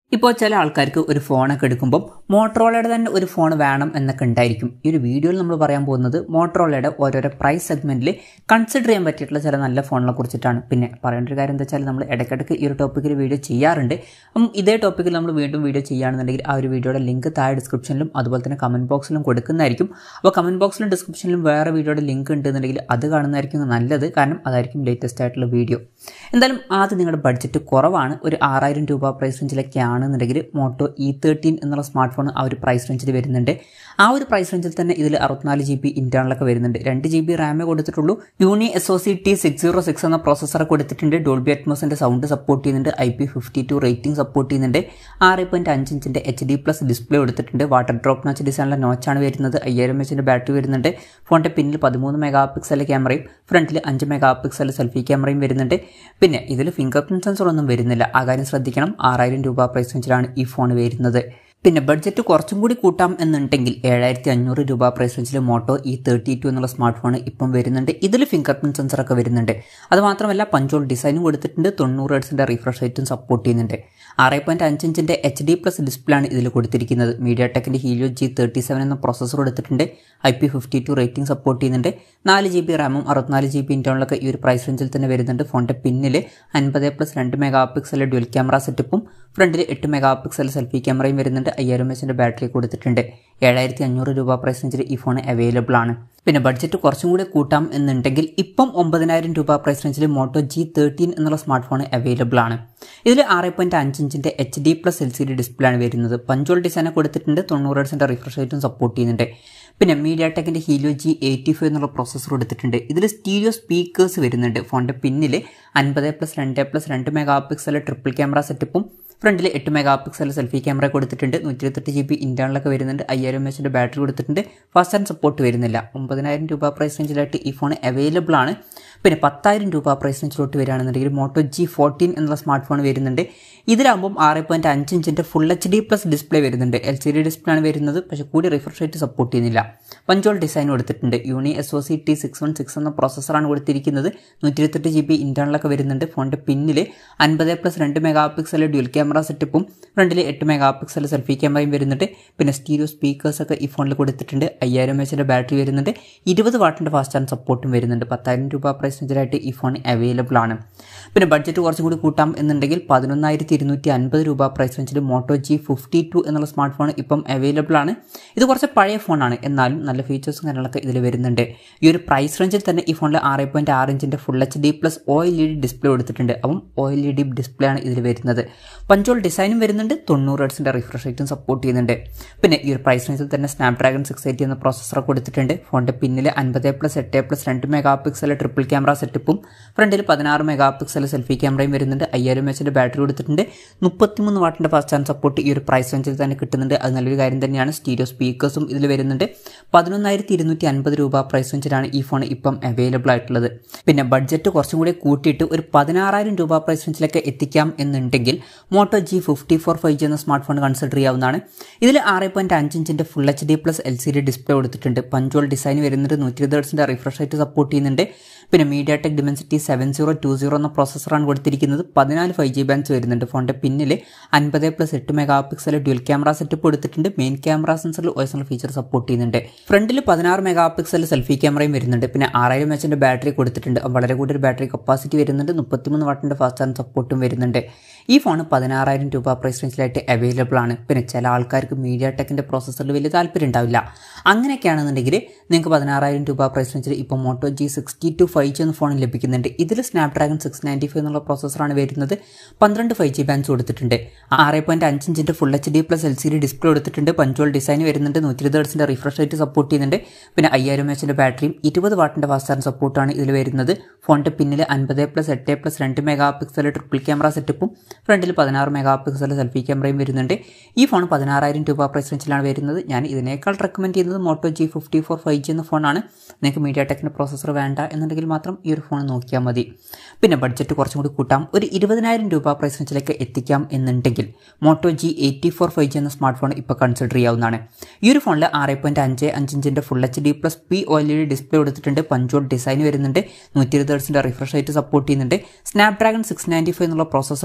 ഇപ്പോൾ ചില ആൾക്കാർക്ക് ഒരു ഫോണൊക്കെ എടുക്കുമ്പോൾ മോട്ടറോളയുടെ തന്നെ ഒരു ഫോൺ വേണം എന്നൊക്കെ ഉണ്ടായിരിക്കും ഈ ഒരു വീഡിയോയിൽ നമ്മൾ പറയാൻ പോകുന്നത് മോട്ടറോളയുടെ ഓരോരോ പ്രൈസ് സെഗ്മെന്റിൽ കൺസിഡർ ചെയ്യാൻ പറ്റിയിട്ടുള്ള ചില നല്ല ഫോണിനെ കുറിച്ചിട്ടാണ് പിന്നെ പറയേണ്ട ഒരു കാര്യം എന്താ വെച്ചാൽ നമ്മൾ ഇടയ്ക്കിടയ്ക്ക് ഈ ഒരു ടോപ്പിക്കിൽ വീഡിയോ ചെയ്യാറുണ്ട് അപ്പം ഇതേ ടോപ്പിക്കിൽ നമ്മൾ വീണ്ടും വീഡിയോ ചെയ്യുകയാണെന്നുണ്ടെങ്കിൽ ആ ഒരു വീഡിയോയുടെ ലിങ്ക് താഴെ ഡിസ്ക്രിപ്ഷനിലും അതുപോലെ തന്നെ കമന്റ് ബോക്സിലും കൊടുക്കുന്നതായിരിക്കും അപ്പോൾ കമന്റ് ബോക്സിലും ഡിസ്ക്രിപ്ഷനിലും വേറെ വീഡിയോയുടെ ലിങ്ക് ഉണ്ടെന്നുണ്ടെങ്കിൽ അത് കാണുന്നതായിരിക്കും നല്ലത് കാരണം അതായിരിക്കും ലേറ്റസ്റ്റ് ആയിട്ടുള്ള വീഡിയോ എന്തായാലും ആദ്യം നിങ്ങളുടെ ബഡ്ജറ്റ് കുറവാണ് ഒരു ആറായിരം രൂപ പ്രൈസ് റേഞ്ചിലൊക്കെ ആണെന്നുണ്ടെങ്കിൽ മോട്ടോ ഇ തേർട്ടീൻ എന്നുള്ള സ്മാർട്ട് ഫോൺ ആ ഒരു പ്രൈസ് റേഞ്ചിൽ വരുന്നുണ്ട് ആ ഒരു പ്രൈസ് റേഞ്ചിൽ തന്നെ ഇതിൽ അറുപത്തിനാല് ജി ബി ഇന്റേണലൊക്കെ വരുന്നുണ്ട് രണ്ട് ജി ബി റാമേ കൊടുത്തിട്ടുള്ളൂ Uni S O C T six zero six എന്ന പ്രോസസ്സർ കൊടുത്തിട്ടുണ്ട് ഡോൾബി അറ്റ്മോസിന്റെ സൗണ്ട് സപ്പോർട്ട് ചെയ്യുന്നുണ്ട് I P fifty two rating support ചെയ്യുന്നുണ്ട് ആറ് പോയിന്റ് അഞ്ച് ഇഞ്ചിന്റെ എച്ച് ഡി പ്ലസ് ഡിസ്പ്ലേ കൊടുത്തിട്ടുണ്ട് വാട്ടർ ഡ്രോപ്പ് നോച്ച് ഡിസൈനിലെ നോച്ചാണ് വരുന്നത് അയ്യായിരം എച്ചിന്റെ ബാറ്ററി വരുന്നുണ്ട് ഫോണിന്റെ പിന്നിൽ പതിമൂന്ന് മെഗാ പിക്സൽ ക്യാമറയും ഫ്രണ്ടിൽ അഞ്ച് മെഗാ പിക്സൽ സെൽഫി ക്യാമറയും വരുന്നുണ്ട് പിന്നെ ഇതിൽ ഫിംഗർ പ്രിന്റ് സെൻസർ ഒന്നും വരുന്നില്ല ആ കാര്യം ശ്രദ്ധിക്കണം ആറായിരം രൂപ പ്രൈസ് റേഞ്ചിലാണ് ഈ ഫോൺ വരുന്നത് പിന്നെ ബഡ്ജറ്റ് കുറച്ചും കൂടി കൂട്ടാം എന്നുണ്ടെങ്കിൽ ഏഴായിരത്തി അഞ്ഞൂറ് രൂപ പ്രൈസ് റേഞ്ചിൽ മോട്ടോ ഇ തേർട്ടി ടു എന്നുള്ള സ്മാർട്ട് ഫോൺ ഇപ്പം വരുന്നുണ്ട് ഇതിൽ ഫിംഗർ പ്രിന്റ് സെൻസർ ഒക്കെ വരുന്നുണ്ട് അത് മാത്രമല്ല പഞ്ചോൾ ഡിസൈനും കൊടുത്തിട്ടുണ്ട് തൊണ്ണൂറ് ഹെഡ്സിന്റെ റിഫ്രഷ് റേറ്റും സപ്പോർട്ട് ചെയ്യുന്നുണ്ട് ആറ് പോയിന്റ് അഞ്ച് ഇഞ്ചിന്റെ എച്ച് ഡി പ്ലസ് ഡിസ്പ്ലേ ആണ് ഇതിൽ കൊടുത്തിരിക്കുന്നത് മീഡിയ ടെക്കിന്റെ ഹീലിയോ ജി തേർട്ടി സെവൻ എന്ന പ്രോസസ്സർ കൊടുത്തിട്ടുണ്ട് I P fifty two rating support ചെയ്യുന്നുണ്ട് നാല് ജി ബി റാമും അറുപത്തിനാല് ജി ബി ഇന്റേണലൊക്കെ ഈ ഒരു പ്രൈസ് റേഞ്ചിൽ തന്നെ വരുന്നുണ്ട് ഫോണിന്റെ പിന്നിൽ അൻപത് പ്ലസ് രണ്ട് മെഗാ പിക്സൽ ഡ്വൽ ക്യാമറ സെറ്റപ്പും ഫ്രണ്ടിൽ എട്ട് മെഗാ പിക്സൽ സെൽഫി ക്യാമറയും വരുന്നുണ്ട് അയ്യായിരം എച്ചിന്റെ ബാറ്ററി കൊടുത്തിട്ടുണ്ട് ഏഴായിരത്തി അഞ്ഞൂറ് രൂപ പ്രൈസ് റേഞ്ചിൽ ഈ ഫോൺ അവൈലബിൾ ആണ് പിന്നെ ബഡ്ജറ്റ് കുറച്ചും കൂടി കൂട്ടാം എന്നുണ്ടെങ്കിൽ ഇപ്പം ഒമ്പതിനായിരം രൂപ പ്രൈസ് റേഞ്ചിൽ മോട്ടോ ജി തേർട്ടീൻ എന്നുള്ള സ്മാർട്ട് ഫോൺ അവൈലബിൾ ആണ് ഇതിൽ ആറ് പോയിന്റ് അഞ്ച് ഇഞ്ചിന്റെ H D plus L C D display ആണ് വരുന്നത് പഞ്ചോൾ ഡിസൈനെ കൊടുത്തിട്ടുണ്ട് തൊണ്ണൂറ് ഹെഡ്സിന്റെ റിഫ്രഷ് റേറ്റും സപ്പോർട്ട് ചെയ്യുന്നുണ്ട് പിന്നെ മീഡിയ ടെക്കിന്റെ ഹീലിയോ ജി എയ്റ്റി ഫൈവ് എന്നുള്ള പ്രോസസ്സർ കൊടുത്തിട്ടുണ്ട് ഇതിൽ സ്റ്റീരിയോ സ്പീക്കേഴ്സ് വരുന്നുണ്ട് ഫോണിന്റെ പിന്നിൽ അൻപത് പ്ലസ് രണ്ട് പ്ലസ് രണ്ട് മെഗാ പിക്സൽ ട്രിപ്പിൾ ക്യാമറ സെറ്റപ്പും ഫ്രണ്ടിൽ എട്ട് മെഗാ പിക്സൽ സെൽഫി ക്യാമറ കൊടുത്തിട്ടുണ്ട് നൂറ്റി ഇരുപത്തെട്ട് ജി ബി ഇന്റേണലൊക്കെ വരുന്നുണ്ട് അയ്യായിരം എച്ചിന്റെ ബാറ്ററി കൊടുത്തിട്ടുണ്ട് ഫാസ്റ്റ് ആൻഡ് സപ്പോർട്ട് വരുന്നില്ല ഒമ്പതിനായിരം രൂപ പ്രൈസ് റേഞ്ചിലായിട്ട് ഈ ഫോൺ അവൈലബിൾ ആണ് പിന്നെ പത്തായിരം രൂപ പ്രൈസ് റേഞ്ചിലോട്ട് വരികയാണെന്നുണ്ടെങ്കിൽ മോട്ടോ ജി ഫോർട്ടീൻ എന്നുള്ള സ്മാർട്ട് ഫോൺ വരുന്നുണ്ട് ഇതിലാകുമ്പോൾ ആറ് പോയിന്റ് അഞ്ച് ഇഞ്ചിന്റെ full H D plus display വരുന്നുണ്ട് എൽ സി ഡി ഡിസ്പ്ലേ ആണ് വരുന്നത് പക്ഷേ കൂടി റിഫ്രഷ് റേറ്റ് സപ്പോർട്ട് ചെയ്യുന്നില്ല പഞ്ചോൾ ഡിസൈൻ കൊടുത്തിട്ടുണ്ട് Uni S O C T six one six എന്ന പ്രോസസ്സറാണ് കൊടുത്തിരിക്കുന്നത് നൂറ്റി ഇരുപത്തെട്ട് ജി ബി ഇന്റേണലൊക്കെ വരുന്നുണ്ട് ഫോണിന്റെ പിന്നിൽ അൻപത് പ്ലസ് രണ്ട് മെഗാ പിക്സൽ ഡ്യുൽ ക്യാമറ സെറ്റപ്പും ഫ്രണ്ടിൽ എട്ട് മെഗാ പിക്സൽ സെൽഫി ക്യാമറയും വരുന്നുണ്ട് പിന്നെ സ്റ്റീരിയോ സ്പീക്കേഴ്സ് ഒക്കെ ഈ ഫോണിൽ കൊടുത്തിട്ടുണ്ട് അയ്യായിരം എച്ചിന്റെ ബാറ്ററി വരുന്നുണ്ട് ഇരുപത് വാട്ടിന്റെ ഫാസ്റ്റ് ആൻഡ് സപ്പോർട്ടും വരുന്നുണ്ട് പത്തായിരം രൂപ പ്രൈസ് റേഞ്ചിലായിട്ട് ഈ ഫോൺ അവൈലബിൾ ആണ് പിന്നെ ബഡ്ജറ്റ് കുറച്ചും കൂടി കൂട്ടാം എന്നുണ്ടെങ്കിൽ പതിനൊന്നായിരത്തി ഇരുന്നൂറ്റി അൻപത് രൂപ പ്രൈസ് റേഞ്ചിൽ മോട്ടോ ജി ഫിഫ്റ്റി ടു എന്നുള്ള സ്മാർട്ട് ഫോൺ ഇപ്പം അവൈലബിൾ ആണ് ഇത് കുറച്ച് പഴയ ഫോണാണ് എന്നാലും നല്ല ഫീച്ചേഴ്സും കാര്യങ്ങളൊക്കെ ഇതിൽ വരുന്നുണ്ട് ഈ ഒരു പ്രൈസ് റേഞ്ചിൽ തന്നെ ഈ ഫോണിൽ ആറ് പോയിന്റ് ആറ് ഇഞ്ചിന്റെ full H D plus O L E D display കൊടുത്തിട്ടുണ്ട് അപ്പം O L E D display ആണ് ഇതിൽ വരുന്നത് പഞ്ചോൾ ഡിസൈനും വരുന്നുണ്ട് തൊണ്ണൂറ് ഹെഡ്സിന്റെ റിഫ്രഷ് റേറ്റും സപ്പോർട്ട് ചെയ്യുന്നുണ്ട് പിന്നെ ഈ ഒരു പ്രൈസ് റേഞ്ചിൽ തന്നെ സ്നാപ്ഡ്രാഗൺ സിക്സ് എയ്റ്റി എന്ന പ്രോസസ്സർ കൊടുത്തിട്ടുണ്ട് ഫോണിന്റെ പിന്നിൽ അൻപത് പ്ലസ് എട്ട് പ്ലസ് രണ്ട് മെഗാ പിക്സൽ ട്രിപ്പിൾ ക്യാമറ സെറ്റപ്പും ഫ്രണ്ടിൽ പതിനാറ് മെഗാ പിക്സൽ സെൽഫി ക്യാമറയും വരുന്നുണ്ട് അയ്യായിരം എച്ചിന്റെ ബാറ്ററി കൊടുത്തിട്ടുണ്ട് മുപ്പത്തിമൂന്ന് വാട്ടിന്റെ ഫാസ്റ്റ് ആൻഡ് സപ്പോർട്ട് ഈ ഒരു പ്രൈസ് റേഞ്ചിൽ തന്നെ കിട്ടുന്നുണ്ട് അത് നല്ലൊരു കാര്യം തന്നെയാണ് സ്റ്റീരിയോ സ്പീക്കേഴ്സും ഇതിൽ വരുന്നുണ്ട് പതിനൊന്നായിരത്തി ഇരുന്നൂറ്റി അൻപത് രൂപ പ്രൈസ് റേഞ്ചിലാണ് ഈ ഫോൺ ഇപ്പം അവൈലബിൾ ആയിട്ടുള്ളത് പിന്നെ ബഡ്ജറ്റ് കുറച്ചും കൂടി കൂട്ടിയിട്ട് ഒരു പതിനാറായിരം രൂപ പ്രൈസ് റേഞ്ചിലൊക്കെ എത്തിക്കാം എന്നുണ്ടെങ്കിൽ Moto G fifty four five G എന്ന സ്മാർട്ട് ഫോൺ കൺസിഡർ ചെയ്യാവുന്നതാണ് ഇതിൽ ആറ് പോയിന്റ് അഞ്ച് ഇഞ്ചിന്റെ full H D plus L C D display കൊടുത്തിട്ടുണ്ട് പഞ്ചോൾ ഡിസൈൻ വരുന്നുണ്ട് നൂറ്റി ഇരുപത് ഹെർട്സിന്റെ റിഫ്രഷ് റേറ്റ് സപ്പോർട്ട് ചെയ്യുന്നുണ്ട് പിന്നെ MediaTek Dimensity seven zero two zero എന്ന പ്രോസസ്സറാണ് കൊടുത്തിരിക്കുന്നത് പതിനാല് ഫൈവ് ജി ബാൻസ് വരുന്നുണ്ട് ഫോണിന്റെ പിന്നിൽ അൻപത് പ്ലസ് എട്ട് mega pixel dual camera setup കൊടുത്തിട്ടുണ്ട് മെയിൻ ക്യാമറ സെൻസറിൽ ഒറിജിനൽ ഫീച്ചർ സപ്പോർട്ട് ചെയ്യുന്നുണ്ട് ഫ്രണ്ടിൽ പതിനാറ് മെഗാ പിക്സൽ സെൽഫി ക്യാമറയും വരുന്നുണ്ട് പിന്നെ ആറായിരം എച്ചിന്റെ ബാറ്ററി കൊടുത്തിട്ടുണ്ട് വളരെ കൂടുതൽ ബാറ്ററി കപ്പാസിറ്റി വരുന്നുണ്ട് മുപ്പത്തിമൂന്ന് വാട്ടിന്റെ ഫാസ്റ്റ് ചാർജ് സപ്പോർട്ടും വരുന്നുണ്ട് ഈ ഫോൺ പതിനാറായിരം രൂപ പ്രൈസ് റേഞ്ചിലായിട്ട് അവൈലബിൾ ആണ് പിന്നെ ചില ആൾക്കാർക്ക് മീഡിയ ടെക്കിന്റെ പ്രോസസ്സറിൽ വലിയ താല്പര്യം ഉണ്ടാവില്ല അങ്ങനെയൊക്കെയാണെന്നുണ്ടെങ്കിൽ നിങ്ങൾക്ക് പതിനാറായിരം രൂപ പ്രൈസ് റേഞ്ചിൽ ഇപ്പോൾ Moto G sixty two five G എന്ന ഫോൺ ലഭിക്കുന്നുണ്ട് ഇതിൽ സ്നാപ്ഡ്രാഗൺ സിക്സ് നയൻറ്റി ഫൈവ് എന്നുള്ള പ്രോസസ്സറാണ് വരുന്നത് പന്ത്രണ്ട് ഫൈവ് ജി ബാൻസ് കൊടുത്തിട്ടുണ്ട് ആറ് പോയിന്റ് അഞ്ച് ഇഞ്ചിന്റെ full H D plus L C D display കൊടുത്തിട്ടുണ്ട് പഞ്ചോൾ ഡിസൈൻ വരുന്നുണ്ട് നൂറ്റി ഇരുപത് ഹെർട്സിന്റെ റിഫ്രഷ് റേറ്റ് സപ്പോർട്ട് ചെയ്യുന്നുണ്ട് പിന്നെ അയ്യായിരം എച്ചിന്റെ ബാറ്ററിയും ഇരുപത് വാട്ടിന്റെ ഫാസ്റ്റ് ചാർജ് സപ്പോർട്ടാണ് ഇതിൽ വരുന്നത് ഫോണിന്റെ പിന്നിൽ അൻപത് പ്ലസ് എട്ട് പ്ലസ് രണ്ട് മെഗാ പിക്സൽ ട്രിപ്പിൾ ക്യാമറ സെറ്റപ്പും ഫ്രണ്ടിൽ പതിനാറ് മെഗാ പിക്സൽ സെൽഫി ക്യാമറയും വരുന്നുണ്ട് ഈ ഫോൺ പതിനാറായിരം രൂപ പ്രൈസ് റേഞ്ചിലാണ് വരുന്നത് ഞാൻ ഇതിനേക്കാൾ റെക്കമെൻഡ് ചെയ്യുന്നത് Moto G fifty four five G എന്ന ഫോണാണ് നിങ്ങൾക്ക് മീഡിയ ടെക്കിൻ്റെ പ്രോസസ്സർ വേണ്ട എന്നുണ്ടെങ്കിൽ മാത്രം ഈ ഒരു ഫോൺ നോക്കിയാൽ മതി പിന്നെ ബഡ്ജറ്റ് കുറച്ചും കൂടി കൂട്ടാം ഒരു ഇരുപതിനായിരം രൂപ പ്രൈസ് റേഞ്ചിലേക്ക് എത്തിക്കാം എന്നുണ്ടെങ്കിൽ Moto G eighty four five G എന്ന സ്മാർട്ട് ഫോൺ ഇപ്പോൾ കൺസിഡർ ചെയ്യാവുന്നതാണ് ഈ ഒരു ഫോണിൽ ആറ് പോയിന്റ് അഞ്ച് അഞ്ച് ഇഞ്ചിൻ്റെ full H D plus P O L E D display കൊടുത്തിട്ടുണ്ട് പഞ്ചോൾ ഡിസൈൻ വരുന്നുണ്ട് നൂറ്റി ഇരുപത് ഹെർട്സിൻ്റെ റിഫ്രഷ് റേറ്റ് സപ്പോർട്ട് ചെയ്യുന്നുണ്ട് സ്നാപ്ഡ്രാഗൺ സിക്സ് നയൻറ്റി ഫൈവ് എന്നുള്ള പ്രോസസ്സർ ഇതിൽ വരുന്നുണ്ട്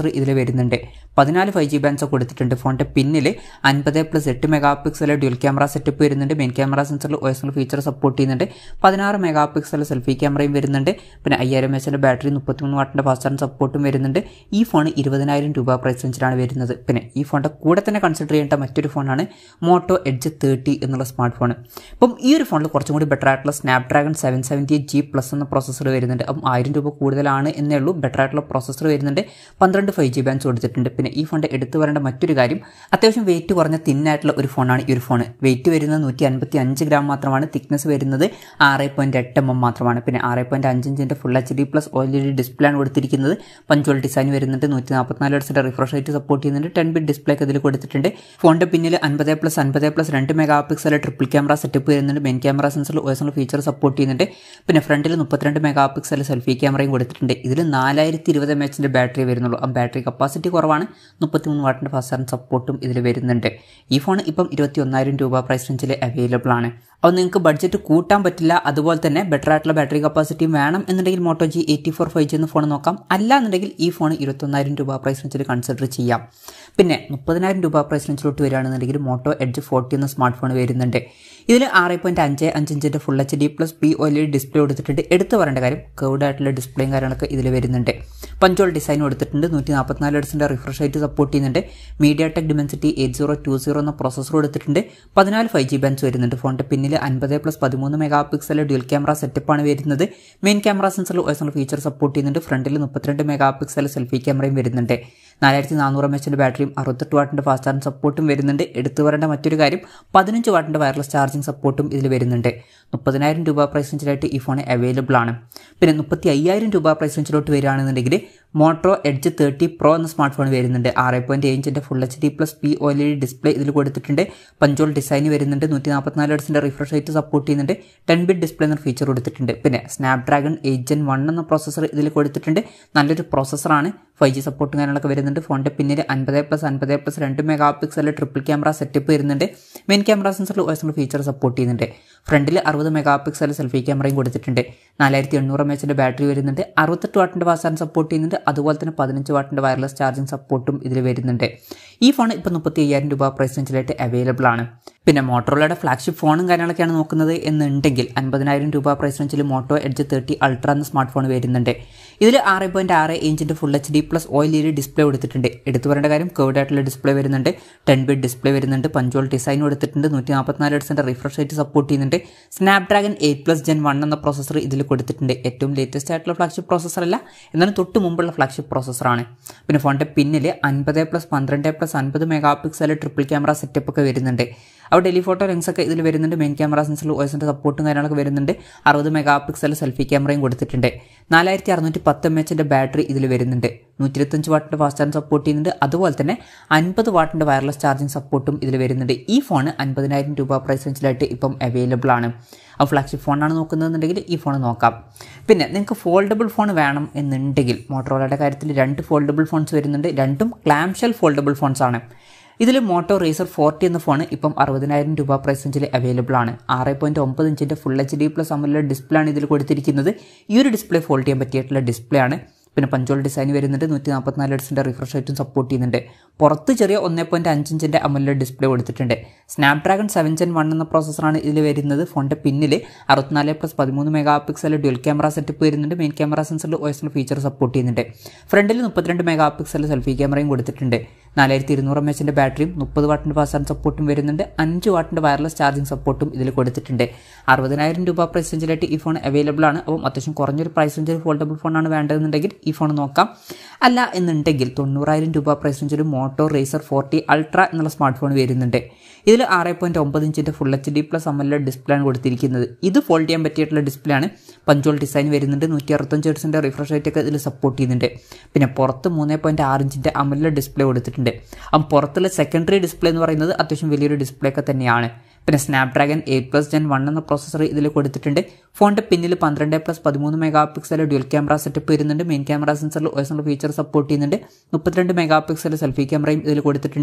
വരുന്നുണ്ട് പതിനാല് ഫൈവ് ജി ബാൻഡ്സ് കൊടുത്തിട്ടുണ്ട് ഫോണിൻ്റെ പിന്നിൽ അൻപത് പ്ലസ് എട്ട് mega pixel dual camera setup വരുന്നുണ്ട് മെയിൻ ക്യാമറ സെൻസറിൽ O S L feature support ചെയ്യുന്നുണ്ട് പതിനാറ് മെഗാ പിക്സൽ സെൽഫി ക്യാമറയും വരുന്നുണ്ട് പിന്നെ അയ്യായിരം എച്ചിൻ്റെ ബാറ്ററി മുപ്പത്തിമൂന്ന് വാട്ടിൻ്റെ ഫാസ്റ്റ് ചാർജ് സപ്പോർട്ടും വരുന്നുണ്ട് ഈ ഫോൺ ഇരുപതിനായിരം രൂപ പ്രൈസ് റേഞ്ചിലാണ് വരുന്നത് പിന്നെ ഈ ഫോണിൻ്റെ കൂടെ തന്നെ കൺസിഡർ ചെയ്യേണ്ട മറ്റൊരു ഫോണാണ് മോട്ടോ എഡ്ജ് തേർട്ടി എന്നുള്ള സ്മാർട്ട് ഫോൺ ഇപ്പം ഈ ഒരു ഫോണിൽ കുറച്ചും കൂടി ബെറ്റർ ആയിട്ടുള്ള Snapdragon seven seventy G plus എന്ന പ്രോസസ്സർ വരുന്നുണ്ട് അപ്പം ആയിരം രൂപ കൂടുതലാണ് എന്നേ ഉള്ളൂ ബെറ്റർ ആയിട്ടുള്ള പ്രോസസ്സർ വരുന്നുണ്ട് പന്ത്രണ്ട് ഫൈവ് ജി ബാൻസ് കൊടുത്തിട്ടുണ്ട് പിന്നെ ഈ ഫോണിൻ്റെ എടുത്തു വരേണ്ട മറ്റൊരു കാര്യം അത്യാവശ്യം വെയിറ്റ് കുറഞ്ഞ തിന്നായിട്ടുള്ള ഒരു ഫോണാണ് ഈ ഒരു ഫോൺ വെയിറ്റ് വരുന്നത് നൂറ്റി അൻപത്തി അഞ്ച് ഗ്രാം മാത്രമാണ് തിക്നെസ് വരുന്നത് ആറ് പോയിൻറ്റ് എട്ട് എം എം മാത്രമാണ് പിന്നെ ആറ് പോയിൻറ്റ് അഞ്ച് ഇഞ്ചിൻ്റെ full H D plus O L E D display ആണ് കൊടുത്തിരിക്കുന്നത് പഞ്ച്വൽ ഡിസൈൻ വരുന്നുണ്ട് നൂറ്റി നാൽപ്പത്തിനാല് ഹെർട്സിൻ്റെ റിഫ്രഷ് റേറ്റ് സപ്പോർട്ട് ചെയ്യുന്നുണ്ട് ടെൻ ബിറ്റ് ഡിസ്പ്ലേ ഒക്കെ ഇതിൽ കൊടുത്തിട്ടുണ്ട് ഫോണിൻ്റെ പിന്നിൽ അൻപത് പ്ലസ് അൻപത് പ്ലസ് രണ്ട് mega pixel triple camera setup വരുന്നുണ്ട് മെയിൻ ക്യാമറ സെൻസറിൽ O S L feature support ചെയ്യുന്നുണ്ട് പിന്നെ ഫ്രണ്ടിൽ മുപ്പത്തിരണ്ട് മെഗാ പിക്സൽ സെൽഫി ക്യാമറയും കൊടുത്തിട്ടുണ്ട് ഇതിൽ നാലായിരത്തി ഇരുപത് എം എച്ചിൻ്റെ ബാറ്ററി വരുന്നുള്ളൂ ആ ബാറ്ററി കപ്പാസിറ്റി കുറവാണ് മുപ്പത്തിമൂന്ന് വാട്ടിൻ്റെ ഫാസ്റ്റ് ചാർജ് സപ്പോർട്ടും ഇതിൽ വരുന്നുണ്ട് ഈ ഫോൺ ഇപ്പം ഇരുപത്തി ഒന്നായിരം രൂപ പ്രൈസ് റേഞ്ചിൽ അവൈലബിൾ ആണ് അപ്പോൾ നിങ്ങൾക്ക് ബഡ്ജറ്റ് കൂട്ടാൻ പറ്റില്ല അതുപോലെ തന്നെ ബെറ്റർ ആയിട്ടുള്ള ബാറ്ററി കപ്പാസിറ്റിയും വേണം എന്നുണ്ടെങ്കിൽ Moto G eighty four five G എന്ന ഫോൺ നോക്കാം അല്ല എന്നുണ്ടെങ്കിൽ ഈ ഫോൺ ഇരുപത്തൊന്നായിരം രൂപ പ്രൈസ് റേഞ്ചിൽ കൺസിഡർ ചെയ്യാം പിന്നെ മുപ്പതിനായിരം രൂപ പ്രൈസ് റേഞ്ചിലോട്ട് വരികയാണെന്നുണ്ടെങ്കിൽ മോട്ടോ എഡ്ജ് ഫോർട്ടി എന്ന സ്മാർട്ട് ഫോൺ വരുന്നുണ്ട് ഇതിൽ ആറ് പോയിൻറ്റ് അഞ്ച് അഞ്ച് ഇഞ്ചിൻ്റെ full H D plus P O L display കൊടുത്തിട്ടുണ്ട് എടുത്തു പറയേണ്ട കാര്യം കൗഡ് ആയിട്ടുള്ള ഡിസ്പ്ലേയും കാര്യങ്ങളൊക്കെ ഇതിൽ വരുന്നുണ്ട് പഞ്ചോൾ ഡിസൈൻ കൊടുത്തിട്ടുണ്ട് നൂറ്റി നാൽപ്പത്തിനാല് ഹെർട്സിൻ്റെ റിഫ്രഷ് റേറ്റ് സപ്പോർട്ട് ചെയ്യുന്നുണ്ട് MediaTek Dimensity eight zero two zero എന്ന പ്രോസസ്സർ കൊടുത്തിട്ടുണ്ട് പതിനാല് ഫൈവ് ജി ബാൻസ് വരുന്നുണ്ട് ഫോണിൻ്റെ പിന്നിൽ അൻപത് പ്ലസ് പതിമൂന്ന് മെഗാ പിക്സൽ ഡ്യുവൽ ക്യാമറ സെറ്റപ്പാണ് വരുന്നത് മെയിൻ ക്യാമറ സെൻസറിൽ ഒയസൽ ഫീച്ചർ സപ്പോർട്ട് ചെയ്യുന്നുണ്ട് ഫ്രണ്ടിൽ മുപ്പത്തിരണ്ട് മെഗാ പിക്സൽ സെൽഫി ക്യാമറയും വരുന്നുണ്ട് നാലായിരത്തി നാനൂറ് എം എച്ചിൻ്റെ ബാറ്ററിയും അറുപത്തെട്ട് വാട്ടിൻ്റെ ഫാസ്റ്റ് ചാർജിങ് സപ്പോർട്ടും വരുന്നുണ്ട് എടുത്തു പറയേണ്ട മറ്റൊരു കാര്യം പതിനഞ്ച് വാട്ടിൻ്റെ വയർലെസ് ചാർജിങ് സപ്പോർട്ടും ഇതിൽ വരുന്നുണ്ട് മുപ്പതിനായിരം രൂപ പ്രൈസ് റേഞ്ചിലായിട്ട് ഈ ഫോൺ അവൈലബിൾ ആണ് പിന്നെ മുപ്പത്തി അയ്യായിരം രൂപ പ്രൈസ് റേഞ്ചിലോട്ട് വരികയാണെന്നുണ്ടെങ്കിൽ മോട്ടോ എഡ്ജ് തേർട്ടി പ്രോ എന്ന സ്മാർട്ട് ഫോൺ വരുന്നുണ്ട് ആറ് പോയിൻറ്റ് ഏഴിൻ്റെ full H D plus P O L E display ഇതിൽ കൊടുത്തിട്ടുണ്ട് പഞ്ചോൾ ഡിസൈൻ വരുന്നുണ്ട് നൂറ്റി നാൽപ്പത്തിനാല് ഹെർട്സിൻ്റെ റിഫ്രഷ് റേറ്റ് സപ്പോർട്ട് ചെയ്യുന്നുണ്ട് ടെൻ ബിറ്റ് ഡിസ്പ്ലേ എന്ന ഫീച്ചർ കൊടുത്തിട്ടുണ്ട് പിന്നെ സ്നാപ്ഡ്രാഗൺ എയ്റ്റ് ജെൻ വൺ എന്ന പ്രോസസ്സർ ഇതിൽ കൊടുത്തിട്ടുണ്ട് നല്ലൊരു പ്രോസസ്സറാണ് ഫൈവ് ജി സപ്പോർട്ടും കാര്യങ്ങളൊക്കെ വരുന്നുണ്ട് ഫോണിൻ്റെ പിന്നിൽ അൻപത് പ്ലസ് അൻപത് പ്ലസ് രണ്ട് mega pixel triple camera setup വരുന്നുണ്ട് മെയിൻ ക്യാമറ സെൻസറിൽ ഒയസൽ ഫീച്ചർ സപ്പോർട്ട് ചെയ്യുന്നുണ്ട് ഫ്രണ്ടിൽ അറുപത് മെഗാ പിക്സൽ സെൽഫി ക്യാമറയും കൊടുത്തിട്ടുണ്ട് നാലായിരത്തി എണ്ണൂറ് എം എച്ചിൻ്റെ ബാറ്ററി വരുന്നുണ്ട് അറുപത്തെട്ട് വാട്ടിൻ്റെ ഫാസ്റ്റ് ചാർജ് സപ്പോർട്ട് ചെയ്യുന്നുണ്ട് അതുപോലെ തന്നെ പതിനഞ്ച് വാട്ടിൻ്റെ വയർലെസ് ചാർജിങ് സപ്പോർട്ടും ഇതിൽ വരുന്നുണ്ട് ഈ ഫോൺ ഇപ്പോൾ മുപ്പത്തി അയ്യായിരം രൂപ പ്രൈസ് റേഞ്ചിലായിട്ട് അവൈലബിൾ ആണ് പിന്നെ മോട്ടോറോളയുടെ ഫ്ലാഗ്ഷിപ്പ് ഫോണും കാര്യങ്ങളൊക്കെയാണ് നോക്കുന്നത് എന്നുണ്ടെങ്കിൽ അൻപതിനായിരം രൂപ പ്രൈസ് റേഞ്ചിൽ മോട്ടോ എഡ്ജ് തേർട്ടി അൾട്ര എന്ന സ്മാർട്ട് ഫോൺ വരുന്നുണ്ട് ഇതിൽ ആറ് പോയിൻറ്റ് ആറ് ഇഞ്ചിൻ്റെ full H D plus O L E display കൊടുത്തിട്ടുണ്ട് എടുത്തു പറയേണ്ട കാര്യം കേർഡ് ആയിട്ടുള്ള ഡിസ്പ്ലേ വരുന്നുണ്ട് ടെൻ ബിറ്റ് ഡിസ്പ്ലേ വരുന്നുണ്ട് പഞ്ചോൾ ഡിസൈൻ കൊടുത്തിട്ടുണ്ട് നൂറ്റി നാൽപ്പത്തിനാല് ഹെർട്സിൻ്റെ റിഫ്രഷ് റേറ്റ് സപ്പോർട്ട് ചെയ്യുന്നുണ്ട് Snapdragon eight plus gen one എന്ന പ്രോസസ്സർ ഇതിൽ കൊടുത്തിട്ടുണ്ട് ഏറ്റവും ലേറ്റസ്റ്റ് ആയിട്ടുള്ള ഫ്ലാഗ്ഷിപ്പ് പ്രോസസ്സർ അല്ല എന്നാലും തൊട്ട് മുമ്പുള്ള ഫ്ലാഗ്ഷിപ്പ് പ്രോസസ്സറാണ് പിന്നെ ഫോണിൻ്റെ പിന്നിൽ അൻപത് പ്ലസ് പന്ത്രണ്ട് പ്ലസ് അൻപത് mega pixel triple camera setup ഒക്കെ വരുന്നുണ്ട് അവിടെ ടെലിഫോട്ടോ ലെൻസ് ഒക്കെ ഇതിൽ വരുന്നുണ്ട് മെയിൻ ക്യാമറ സെൻസറിൽ ഓയസിൻ്റെ സപ്പോർട്ടും കാര്യങ്ങളൊക്കെ വരുന്നുണ്ട് അറുപത് മെഗാ പിക്സൽ സെൽഫി ക്യാമറയും കൊടുത്തിട്ടുണ്ട് നാലായിരത്തി അറുന്നൂറ്റി പത്ത് എം എച്ചിൻ്റെ ബാറ്ററി ഇതിൽ വരുന്നുണ്ട് നൂറ്റി ഇരുപത്തഞ്ച് വാട്ടിൻ്റെ ഫാസ്റ്റ് ചാർജ് സപ്പോർട്ട് ചെയ്യുന്നുണ്ട് അതുപോലെ തന്നെ അൻപത് വാട്ടിൻ്റെ വയർലെസ് ചാർജിങ് സപ്പോർട്ടും ഇതിൽ വരുന്നുണ്ട് ഈ ഫോൺ അൻപതിനായിരം രൂപ പ്രൈസ് റേഞ്ചിലായിട്ട് ഇപ്പം അവൈലബിൾ ആണ് ആ ഫ്ലാഗ്ഷിപ്പ് ഫോണാണ് നോക്കുന്നതെന്നുണ്ടെങ്കിൽ ഈ ഫോൺ നോക്കാം പിന്നെ നിങ്ങൾക്ക് ഫോൾഡബിൾ ഫോൺ വേണം എന്നുണ്ടെങ്കിൽ മോട്ടോറോളയുടെ കാര്യത്തിൽ രണ്ട് ഫോൾഡബിൾ ഫോൺസ് വരുന്നുണ്ട് രണ്ടും ക്ലാംഷെൽ ഫോൾഡബിൾ ഫോൺസ് ആണ് ഇതിൽ മോട്ടോ റേസർ ഫോർട്ടി എന്ന ഫോൺ ഇപ്പം അറുപതിനായിരം രൂപ പ്രൈസ് റേഞ്ചിൽ അവൈലബിൾ ആണ് ആറ് പോയിൻറ്റ് ഒമ്പത് ഇഞ്ചിൻ്റെ full H D plus AMOLED display ആണ് ഇതിൽ കൊടുത്തിരിക്കുന്നത് ഈ ഒരു ഡിസ്പ്ലേ ഫോൾഡ് ചെയ്യാൻ പറ്റിയിട്ടുള്ള ഡിസ്പ്ലേ ആണ് പിന്നെ പഞ്ചോൾ ഡിസൈൻ വരുന്നുണ്ട് നൂറ്റി നാൽപ്പത്തിനാല് ഹെഡ്സിൻ്റെ റിഫ്രഷ് റേറ്റും സപ്പോർട്ട് ചെയ്യുന്നുണ്ട് പുറത്ത് ചെറിയ ഒന്നേ പോയിൻറ്റ് അഞ്ച് ഇഞ്ചിൻ്റെ അമുല്ല ഡിസ്പ്ലേ കൊടുത്തിട്ടുണ്ട് സ്നാപ്ഡ്രാഗൺ സെവൻ ജെൻ വൺ എന്ന പ്രോസസ്സറാണ് ഇതിൽ വരുന്നത് ഫോണിൻ്റെ പിന്നിൽ അറുപത്തിനാല് പ്ലസ് പതിമൂന്ന് mega pixel dual camera setup വരുന്നുണ്ട് മെയിൻ ക്യാമറ സെൻസറിൽ ഒയസിൽ ഫീച്ചർ സപ്പോർട്ട് ചെയ്യുന്നുണ്ട് ഫ്രണ്ടിൽ മുപ്പത്തിരണ്ട് മെഗാ പിക്സൽ സെൽഫി ക്യാമറയും കൊടുത്തിട്ടുണ്ട് നാലായിരത്തി ഇരുന്നൂറ് എം എച്ചിൻ്റെ ബാറ്ററിയും മുപ്പത് വാട്ടിൻ്റെ ഫാസ്റ്റ് ചാർജ് സപ്പോർട്ടും വരുന്നുണ്ട് അഞ്ച് വാട്ടിൻ്റെ വയർലെസ് ചാർജിങ് സപ്പോർട്ടും ഇതിൽ കൊടുത്തിട്ടുണ്ട് അറുപതിനായിരം രൂപ പ്രൈസ് റേഞ്ചിലായിട്ട് ഈ ഫോൺ അവൈലബിൾ ആണ് അപ്പം അത്യാവശ്യം കുറഞ്ഞൊരു പ്രൈസ് റേഞ്ചിൽ ഫോൾഡബിൾ ഫോണാണ് വേണ്ടതെന്നുണ്ടെങ്കിൽ ഈ ഫോൺ നോക്കാം അല്ല എന്നുണ്ടെങ്കിൽ തൊണ്ണൂറായിരം രൂപ പ്രൈസ് റേഞ്ചിൽ മോട്ടോ റേസർ ഫോർട്ടി അൾട്ര എന്നുള്ള സ്മാർട്ട് ഫോൺ വരുന്നുണ്ട് ഇതിൽ ആറ് പോയിൻറ്റ് ഒമ്പത് ഇഞ്ചിൻ്റെ full H D plus AMOLED display ആണ് കൊടുത്തിരിക്കുന്നത് ഇത് ഫോൾഡ് ചെയ്യാൻ പറ്റിയിട്ടുള്ള ഡിസ്പ്ലേ ആണ് പഞ്ചോൾ ഡിസൈൻ വരുന്നുണ്ട് നൂറ്റി അറുപത്തഞ്ച് ഹെർട്സിൻ്റെ റിഫ്രഷ് റേറ്റ് ഒക്കെ ഇതിൽ സപ്പോർട്ട് ചെയ്യുന്നുണ്ട് പിന്നെ പുറത്ത് മൂന്ന് പോയിൻറ്റ് ആറ് ഇഞ്ചിൻ്റെ അമല ഡിസ്പ്ലേ കൊടുത്തിട്ടുണ്ട് അപ്പം പുറത്തുള്ള സെക്കൻഡറി ഡിസ്പ്ലേ എന്ന് പറയുന്നത് അത്യാവശ്യം വലിയൊരു ഡിസ്പ്ലേ ഒക്കെ തന്നെയാണ് പിന്നെ Snapdragon eight plus gen one എന്ന പ്രോസസ്സർ ഇതിൽ കൊടുത്തിട്ടുണ്ട് ഫോണിൻ്റെ പിന്നിൽ പന്ത്രണ്ട് പ്ലസ് പതിമൂന്ന് mega pixel dual camera setup വരുന്നുണ്ട് മെയിൻ ക്യാമറ സെൻസറിൽ ഒയസുള്ള ഫീച്ചർ സപ്പോർട്ട് ചെയ്യുന്നുണ്ട് മുപ്പത്തിരണ്ട് മെഗാ പിക്സൽ സെൽഫി ക്യാമറയും ഇതിൽ കൊടുത്തിട്ടുണ്ട്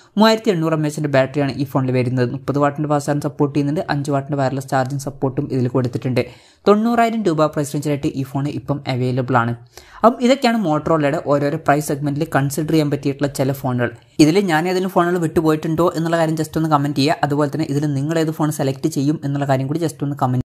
മൂവായിരത്തി എണ്ണൂറ് എം എച്ചിൻ്റെ ബാറ്ററിയാണ് ഈ ഫോണിൽ വരുന്നത് മുപ്പത് വാട്ടിൻ്റെ ഫാസ്റ്റ് ചാർജ് സപ്പോർട്ട് ചെയ്യുന്നുണ്ട് അഞ്ച് വാട്ടിൻ്റെ വയർലെസ് ചാർജിങ് സപ്പോർട്ടും ഇതിൽ കൊടുത്തിട്ടുണ്ട് തൊണ്ണൂറായിരം രൂപ പ്രൈസ് റേഞ്ചിലായിട്ട് ഈ ഫോൺ ഇപ്പം അവൈലബിൾ ആണ് അപ്പം ഇതൊക്കെയാണ് മോട്ടറോളയുടെ ഓരോരോ പ്രൈസ് സെഗ്മെൻറ്റിൽ കൺസിഡർ ചെയ്യാൻ പറ്റിയിട്ടുള്ള ചില ഫോണുകൾ ഇതിൽ ഞാൻ ഏതെങ്കിലും ഫോണുകൾ വിട്ടുപോയിട്ടുണ്ടോ എന്നുള്ള കാര്യം ജസ്റ്റ് ഒന്ന് കമൻറ്റ് ചെയ്യുക അതുപോലെ തന്നെ ഇതിൽ നിങ്ങൾ ഏത് ഫോൺ സെലക്ട് ചെയ്യും എന്നുള്ള കാര്യം കൂടി ജസ്റ്റ് ഒന്ന് കമൻറ്റ്